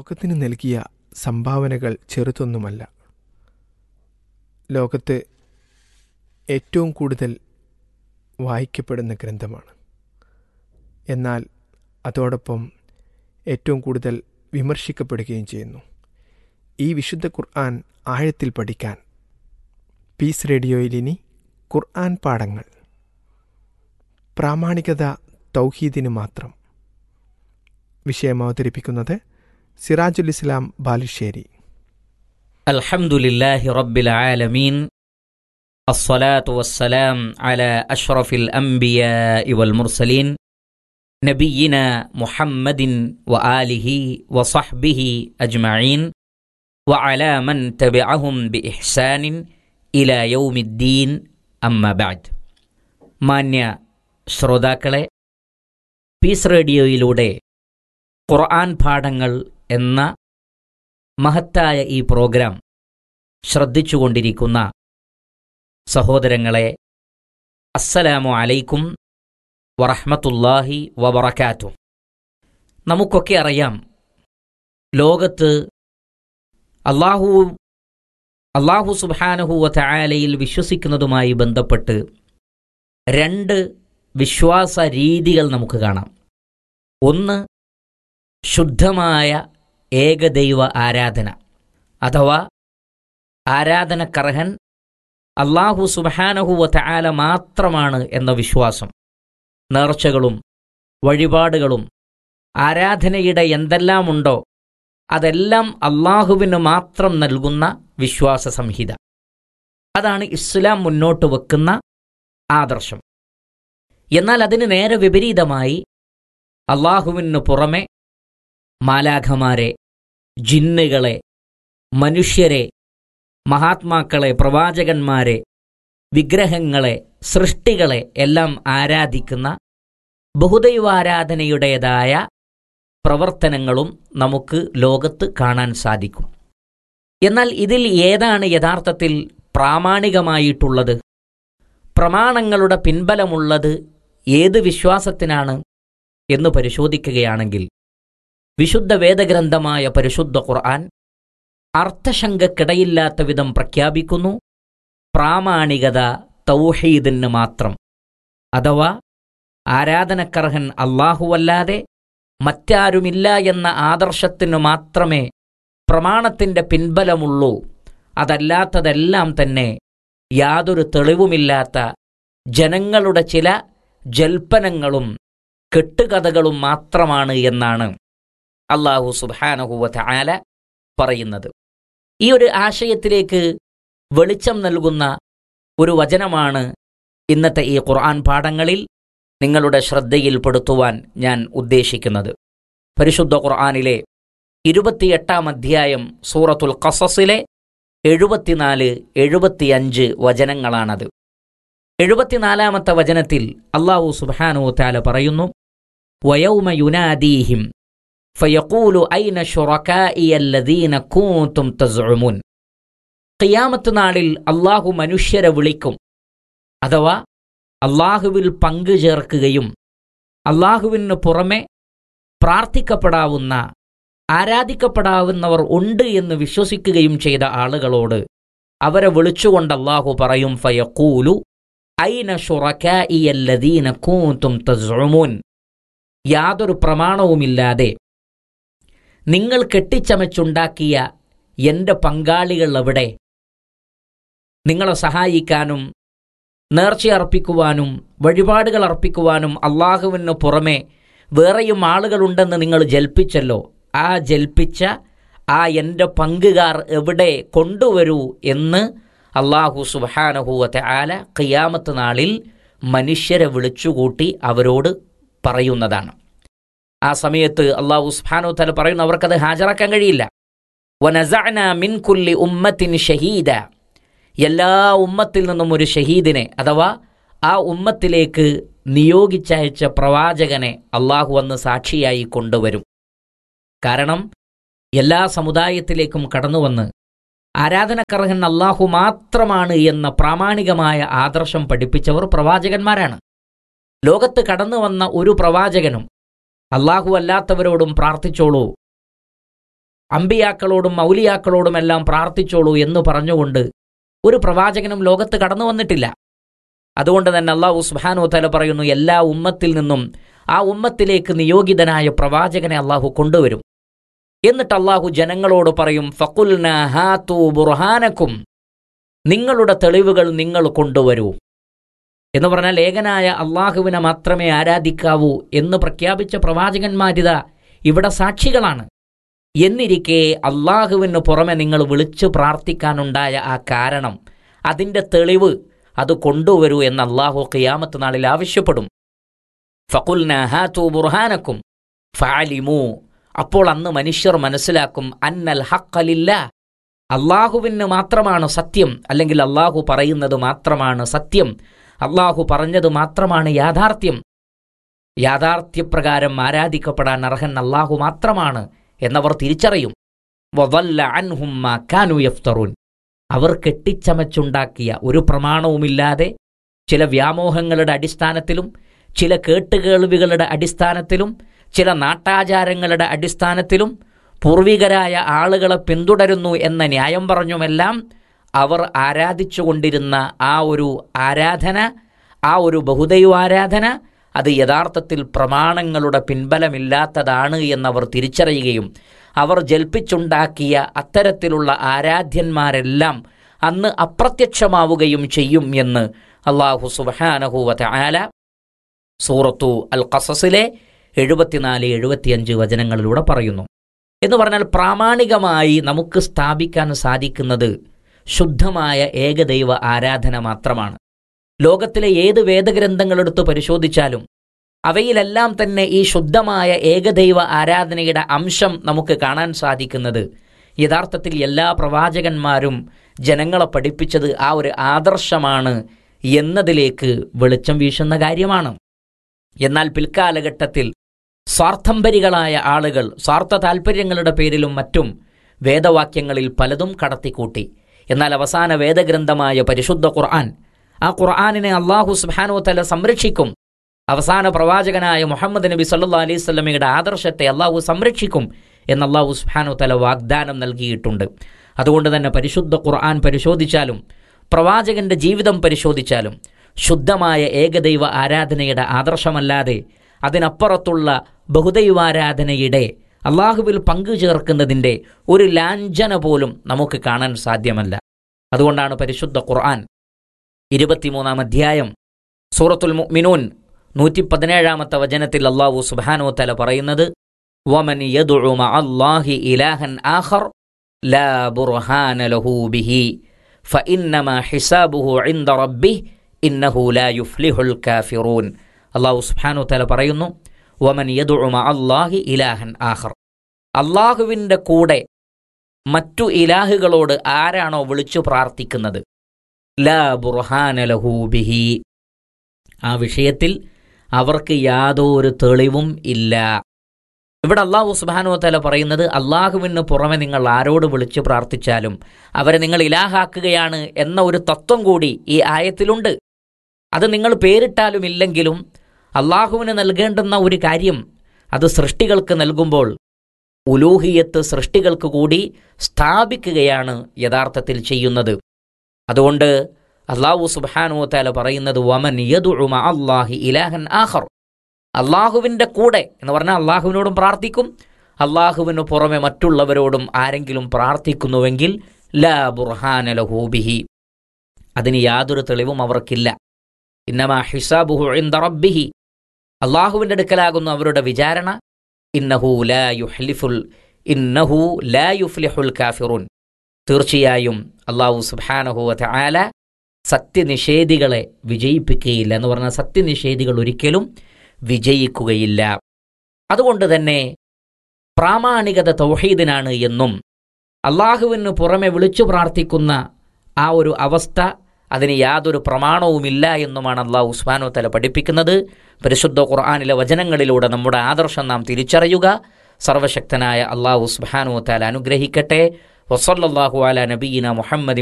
ലോകത്തിന് നൽകിയ സംഭാവനകൾ ചെറുതൊന്നുമല്ല ലോകത്ത് ഏറ്റവും കൂടുതൽ വായിക്കപ്പെടുന്ന ഗ്രന്ഥമാണ് എന്നാൽ അതോടൊപ്പം ഏറ്റവും കൂടുതൽ വിമർശിക്കപ്പെടുകയും ചെയ്യുന്നു ഈ വിശുദ്ധ ഖുർആൻ ആഴത്തിൽ പഠിക്കാൻ പീസ് റേഡിയോയിൽ ഇനി ഖുർആൻ പാഠങ്ങൾ പ്രാമാണികത തൗഹീദിന് മാത്രം വിഷയം അവതരിപ്പിക്കുന്നത് സിറാജുൽ ഇസ്ലാം ബാലുശ്ശേരി الحمد لله رب العالمين الصلاة والسلام على أشرف الأنبياء والمرسلين نبينا محمد وآله وصحبه أجمعين وعلى من تبعهم بإحسان إلى يوم الدين أما بعد മാന്യ ശ്രോതാക്കളെ പീസ് റേഡിയോയിലൂടെ ഖുർആൻ പാഠങ്ങൾ എന്ന മഹത്തായ ഈ പ്രോഗ്രാം ശ്രദ്ധിച്ചുകൊണ്ടിരിക്കുന്ന സഹോദരങ്ങളെ അസ്സലാമു അലൈക്കും വറഹ്മത്തുള്ളാഹി വബറകാത്തു നമുക്കൊക്കെ അറിയാം ലോകത്ത് അള്ളാഹു അള്ളാഹു സുബ്ഹാനഹു വതആലയിൽ വിശ്വസിക്കുന്നതുമായി ബന്ധപ്പെട്ട് രണ്ട് വിശ്വാസ രീതികൾ നമുക്ക് കാണാം ഒന്ന് ശുദ്ധമായ ഏകദൈവ ആരാധന അഥവാ ആരാധനക്കർഹൻ അള്ളാഹു സുബാനഹുവ തആല മാത്രമാണ് എന്ന വിശ്വാസം നേർച്ചകളും വഴിപാടുകളും ആരാധനയുടെ എന്തെല്ലാമുണ്ടോ അതെല്ലാം അള്ളാഹുവിന് മാത്രം നൽകുന്ന വിശ്വാസ സംഹിത അതാണ് ഇസ്ലാം മുന്നോട്ട് വെക്കുന്ന ആദർശം എന്നാൽ അതിന് നേരെ വിപരീതമായി അള്ളാഹുവിന് പുറമെ മാലാഖമാരെ ജിന്നുകളെ മനുഷ്യരെ മഹാത്മാക്കളെ പ്രവാചകന്മാരെ വിഗ്രഹങ്ങളെ സൃഷ്ടികളെ എല്ലാം ആരാധിക്കുന്ന ബഹുദൈവാരാധനയുടേതായ പ്രവർത്തനങ്ങളും നമുക്ക് ലോകത്ത് കാണാൻ സാധിക്കും എന്നാൽ ഇതിൽ ഏതാണ് യഥാർത്ഥത്തിൽ പ്രാമാണികമായിട്ടുള്ളത് പ്രമാണങ്ങളുടെ പിൻബലമുള്ളത് ഏത് വിശ്വാസത്തിനാണ് എന്ന് പരിശോധിക്കുകയാണെങ്കിൽ വിശുദ്ധ വേദഗ്രന്ഥമായ പരിശുദ്ധ ഖുർആൻ അർത്ഥശങ്കക്കിടയില്ലാത്ത വിധം പ്രഖ്യാപിക്കുന്നു പ്രാമാണികത തൗഹീദിന് മാത്രം അഥവാ ആരാധനക്കർഹൻ അല്ലാഹുവല്ലാതെ മറ്റാരുമില്ല എന്ന ആദർശത്തിനു മാത്രമേ പ്രമാണത്തിന്റെ പിൻബലമുള്ളൂ അതല്ലാത്തതെല്ലാം തന്നെ യാതൊരു തെളിവുമില്ലാത്ത ജനങ്ങളുടെ ചില ജൽപ്പനങ്ങളും കെട്ടുകഥകളും മാത്രമാണ് എന്നാണ് അള്ളാഹു സുബാനഹുവ ആല പറയുന്നത് ഈ ഒരു ആശയത്തിലേക്ക് വെളിച്ചം നൽകുന്ന ഒരു വചനമാണ് ഇന്നത്തെ ഈ ഖുർആൻ പാഠങ്ങളിൽ നിങ്ങളുടെ ശ്രദ്ധയിൽപ്പെടുത്തുവാൻ ഞാൻ ഉദ്ദേശിക്കുന്നത് പരിശുദ്ധ ഖുർആനിലെ ഇരുപത്തിയെട്ടാം അധ്യായം സൂറത്തുൽ ഖസസിലെ എഴുപത്തിനാല് എഴുപത്തിയഞ്ച് വചനങ്ങളാണത് എഴുപത്തിനാലാമത്തെ വചനത്തിൽ അള്ളാഹു സുബാനു താല പറയുന്നു വയൗമ യുനാദീഹിം ഫയഖൂലു ഐന ഷുറക്കാഇയല്ലദീന കൂന്തും തസ്ഉമുൻ ഖിയാമത്ത് നാളിൽ അള്ളാഹു മനുഷ്യരെ വിളിക്കും അഥവാ അള്ളാഹുവിൽ പങ്കു ചേർക്കുകയും അള്ളാഹുവിന് പുറമെ പ്രാർത്ഥിക്കപ്പെടാവുന്ന ആരാധിക്കപ്പെടാവുന്നവർ ഉണ്ട് എന്ന് വിശ്വസിക്കുകയും ചെയ്ത ആളുകളോട് അവരെ വിളിച്ചുകൊണ്ട് അള്ളാഹു പറയും ഫയഖൂലു ഐന ഷുറക്കാഇയല്ലദീന കൂന്തും തസ്ഉമുൻ യാതൊരു പ്രമാണവുമില്ലാതെ നിങ്ങൾ കെട്ടിച്ചമച്ചുണ്ടാക്കിയ എന്റെ പങ്കാളികൾ എവിടെ നിങ്ങളെ സഹായിക്കാനും നേർച്ചയർപ്പിക്കുവാനും വഴിപാടുകൾ അർപ്പിക്കുവാനും അള്ളാഹുവിന് പുറമെ വേറെയും ആളുകളുണ്ടെന്ന് നിങ്ങൾ ജൽപ്പിച്ചല്ലോ ആ ജൽപ്പിച്ച ആ എൻ്റെ പങ്കുകാർ എവിടെ കൊണ്ടുവരൂ എന്ന് അള്ളാഹു സുബാനഹുവത്തെ ആല ഖിയാമത്ത് നാളിൽ മനുഷ്യരെ വിളിച്ചുകൂട്ടി അവരോട് പറയുന്നതാണ് ആ സമയത്ത് അള്ളാഹു സുബാനു തല പറയുന്നു അവർക്കത് ഹാജരാക്കാൻ കഴിയില്ല വനസഅന മിൻ കുല്ലി ഉമ്മത്തിൻ ഷഹീദ എല്ലാ ഉമ്മത്തിൽ നിന്നും ഒരു ഷഹീദിനെ അഥവാ ആ ഉമ്മത്തിലേക്ക് നിയോഗിച്ചയച്ച പ്രവാചകനെ അള്ളാഹു അന്ന് സാക്ഷിയായി കൊണ്ടുവരും കാരണം എല്ലാ സമുദായത്തിലേക്കും കടന്നുവന്ന് ആരാധനക്കർഹൻ അള്ളാഹു മാത്രമാണ് എന്ന പ്രാമാണികമായ ആദർശം പഠിപ്പിച്ചവർ പ്രവാചകന്മാരാണ് ലോകത്ത് കടന്നു വന്ന ഒരു പ്രവാചകനും അള്ളാഹു അല്ലാത്തവരോടും പ്രാർത്ഥിച്ചോളൂ അമ്പിയാക്കളോടും മൗലിയാക്കളോടുമെല്ലാം പ്രാർത്ഥിച്ചോളൂ എന്ന് പറഞ്ഞുകൊണ്ട് ഒരു പ്രവാചകനും ലോകത്ത് കടന്നു വന്നിട്ടില്ല അതുകൊണ്ട് തന്നെ അള്ളാഹു സുബ്ഹാനഹു തആല പറയുന്നു എല്ലാ ഉമ്മത്തിൽ നിന്നും ആ ഉമ്മത്തിലേക്ക് നിയോഗിതനായ പ്രവാചകനെ അള്ളാഹു കൊണ്ടുവരും എന്നിട്ട് അള്ളാഹു ജനങ്ങളോട് പറയും ഫക്കുൽന ഹാതു ബുർഹാനക്കും നിങ്ങളുടെ തെളിവുകൾ നിങ്ങൾ കൊണ്ടുവരൂ എന്ന് പറഞ്ഞാൽ ഏകനായ അള്ളാഹുവിനെ മാത്രമേ ആരാധിക്കാവൂ എന്ന് പ്രഖ്യാപിച്ച പ്രവാചകന്മാരിത ഇവിടെ സാക്ഷികളാണ് എന്നിരിക്കെ അള്ളാഹുവിന് പുറമെ നിങ്ങൾ വിളിച്ചു പ്രാർത്ഥിക്കാനുണ്ടായ ആ കാരണം അതിൻ്റെ തെളിവ് അത് കൊണ്ടുവരൂ എന്ന് അള്ളാഹു ഖിയാമത്ത് നാളിൽ ആവശ്യപ്പെടും ഫക്കുൽന ഹാതു ബുർഹാനക്കും ഫാലിമു അപ്പോൾ അന്ന് മനുഷ്യർ മനസ്സിലാക്കും അന്നൽ ഹക്കലില്ല അള്ളാഹുവിന് മാത്രമാണ് സത്യം അല്ലെങ്കിൽ അള്ളാഹു പറയുന്നത് മാത്രമാണ് സത്യം അള്ളാഹു പറഞ്ഞത് മാത്രമാണ് യാഥാർത്ഥ്യം യാഥാർത്ഥ്യപ്രകാരം ആരാധിക്കപ്പെടാൻ അർഹൻ അള്ളാഹു മാത്രമാണ് എന്നവർ തിരിച്ചറിയും വവല്ല അൻഹും മാ കാനു യഫ്തറൂൻ അവർ കെട്ടിച്ചമച്ചുണ്ടാക്കിയ ഒരു പ്രമാണവുമില്ലാതെ ചില വ്യാമോഹങ്ങളുടെ അടിസ്ഥാനത്തിലും ചില കേട്ടുകേൾവികളുടെ അടിസ്ഥാനത്തിലും ചില നാട്ടാചാരങ്ങളുടെ അടിസ്ഥാനത്തിലും പൂർവികരായ ആളുകളെ പിന്തുടരുന്നു എന്ന ന്യായം പറഞ്ഞുമെല്ലാം അവർ ആരാധിച്ചുകൊണ്ടിരുന്ന ആ ഒരു ആരാധന ആ ഒരു ബഹുദൈവ ആരാധന അത് യഥാർത്ഥത്തിൽ പ്രമാണങ്ങളുടെ പിൻബലമില്ലാത്തതാണ് എന്നവർ തിരിച്ചറിയുകയും അവർ ജൽപ്പിച്ചുണ്ടാക്കിയ അത്തരത്തിലുള്ള ആരാധ്യന്മാരെല്ലാം അന്ന് അപ്രത്യക്ഷമാവുകയും ചെയ്യും എന്ന് അള്ളാഹു സുബഹാനഹുവത ആല സൂറത്തു അൽ ഖസസിലെ എഴുപത്തിനാല് എഴുപത്തിയഞ്ച് വചനങ്ങളിലൂടെ പറയുന്നു എന്ന് പറഞ്ഞാൽ പ്രാമാണികമായി നമുക്ക് സ്ഥാപിക്കാൻ സാധിക്കുന്നത് ശുദ്ധമായ ഏകദൈവ ആരാധന മാത്രമാണ് ലോകത്തിലെ ഏത് വേദഗ്രന്ഥങ്ങളെടുത്ത് പരിശോധിച്ചാലും അവയിലെല്ലാം തന്നെ ഈ ശുദ്ധമായ ഏകദൈവ ആരാധനയുടെ അംശം നമുക്ക് കാണാൻ സാധിക്കുന്നത് യഥാർത്ഥത്തിൽ എല്ലാ പ്രവാചകന്മാരും ജനങ്ങളെ പഠിപ്പിച്ചത് ആ ഒരു ആദർശമാണ് എന്നതിലേക്ക് വെളിച്ചം വീശുന്ന കാര്യമാണ് എന്നാൽ പിൽക്കാലഘട്ടത്തിൽ സ്വാർത്ഥംഭരികളായ ആളുകൾ സ്വാർത്ഥ താൽപ്പര്യങ്ങളുടെ പേരിലും മറ്റും വേദവാക്യങ്ങളിൽ പലതും കടത്തിക്കൂട്ടി എന്നാൽ അവസാന വേദഗ്രന്ഥമായ പരിശുദ്ധ ഖുർആൻ ആ ഖുർആാനിനെ അള്ളാഹു സുബാനോ തല സംരക്ഷിക്കും അവസാന പ്രവാചകനായ മുഹമ്മദ് നബി സല്ലാ അലൈഹി സ്വലമയുടെ ആദർശത്തെ അള്ളാഹു സംരക്ഷിക്കും എന്ന് അള്ളാഹു സുബാനോ തല വാഗ്ദാനം നൽകിയിട്ടുണ്ട് അതുകൊണ്ട് തന്നെ പരിശുദ്ധ ഖുർആൻ പരിശോധിച്ചാലും പ്രവാചകന്റെ ജീവിതം പരിശോധിച്ചാലും ശുദ്ധമായ ഏകദൈവ ആരാധനയുടെ ആദർശമല്ലാതെ അതിനപ്പുറത്തുള്ള ബഹുദൈവാരാധനയുടെ അള്ളാഹുവിൽ പങ്കു ചേർക്കുന്നതിൻ്റെ ഒരു ലാഞ്ചന പോലും നമുക്ക് കാണാൻ സാധ്യമല്ല അതുകൊണ്ടാണ് പരിശുദ്ധ ഖുർആൻ ഇരുപത്തിമൂന്നാം അധ്യായം സൂറത്തുൽ മുഅ്മിനൂൻ നൂറ്റി പതിനേഴാമത്തെ വചനത്തിൽ അള്ളാഹു സുബാനോ തല പറയുന്നത് വമൻ യദുഉ മഅല്ലാഹി ഇലാഹൻ ആഖർ ലാ ബുർഹാന ലഹു ബിഹി ഫഇന്നമാ ഹിസാബുഹു ഇൻദ റബ്ബിഹ് ഇന്നഹു ലാ യുഫ്ലിഹുൽ കാഫിറൂൻ അള്ളാഹു സുബ്ഹാനഹു തആല പറയുന്നു വമൻ യദുഉ മഅല്ലാഹി ഇലാഹൻ ആഖർ അള്ളാഹുവിൻ്റെ കൂടെ മറ്റു ഇലാഹുകളോട് ആരാണോ വിളിച്ചു പ്രാർത്ഥിക്കുന്നത് ലാ ബുർഹാന ലഹു ബിഹി ആ വിഷയത്തിൽ അവർക്ക് യാതൊരു തെളിവും ഇല്ല ഇവിടെ അള്ളാഹു സുബാനു തല പറയുന്നത് അള്ളാഹുവിന് പുറമെ നിങ്ങൾ ആരോട് വിളിച്ചു പ്രാർത്ഥിച്ചാലും അവരെ നിങ്ങൾ ഇലാഹാക്കുകയാണ് എന്ന ഒരു തത്വം കൂടി ഈ ആയത്തിലുണ്ട് അത് നിങ്ങൾ പേരിട്ടാലും ഇല്ലെങ്കിലും അള്ളാഹുവിന് നൽകേണ്ടുന്ന ഒരു കാര്യം അത് സൃഷ്ടികൾക്ക് നൽകുമ്പോൾ ഉലൂഹിയത്ത് സൃഷ്ടികൾക്ക് കൂടി സ്ഥാപിക്കുകയാണ് യഥാർത്ഥത്തിൽ ചെയ്യുന്നത് അതുകൊണ്ട് അള്ളാഹു സുബാനു താല പറയുന്നത് വമൻ യദുഉ അള്ളാഹി ഇലാഹൻ ആഖർ അള്ളാഹുവിൻ്റെ കൂടെ എന്ന് പറഞ്ഞാൽ അള്ളാഹുവിനോടും പ്രാർത്ഥിക്കും അള്ളാഹുവിന് പുറമെ മറ്റുള്ളവരോടും ആരെങ്കിലും പ്രാർത്ഥിക്കുന്നുവെങ്കിൽ ലാ ബുർഹാന ലഹൂബിഹി അതിന് യാതൊരു തെളിവും അവർക്കില്ല ഇന്നമാ ഹിസാബുഹു ഇൻദ റബ്ബിഹി അള്ളാഹുവിൻ്റെ അടുക്കലാകുന്നു അവരുടെ വിചാരണ ഇന്നഹു ലാ യുഹ്ലിഫുൽ ഇന്നഹു ലാ യുഫ്ലിഹുൽ കാഫിറൂൻ തീർച്ചയായും അള്ളാഹു സുബാനഹുവ ആല സത്യനിഷേധികളെ വിജയിപ്പിക്കുകയില്ല എന്ന് പറഞ്ഞാൽ സത്യനിഷേധികൾ ഒരിക്കലും വിജയിക്കുകയില്ല അതുകൊണ്ട് തന്നെ പ്രാമാണികത തൗഹീദിനാണ് എന്നും അള്ളാഹുവിന് പുറമെ വിളിച്ചു പ്രാർത്ഥിക്കുന്ന ആ ഒരു അവസ്ഥ അതിന് യാതൊരു പ്രമാണവുമില്ല എന്നുമാണ് അള്ളാഹു ഉസ്മാനോ തല പഠിപ്പിക്കുന്നത് പരിശുദ്ധ ഖുർആാനിലെ വചനങ്ങളിലൂടെ നമ്മുടെ ആദർശം നാം തിരിച്ചറിയുക സർവശക്തനായ അള്ളാഹു സുബാനു താല അനുഗ്രഹിക്കട്ടെ വസല്ലാഹു അല നബീന മുഹമ്മദ്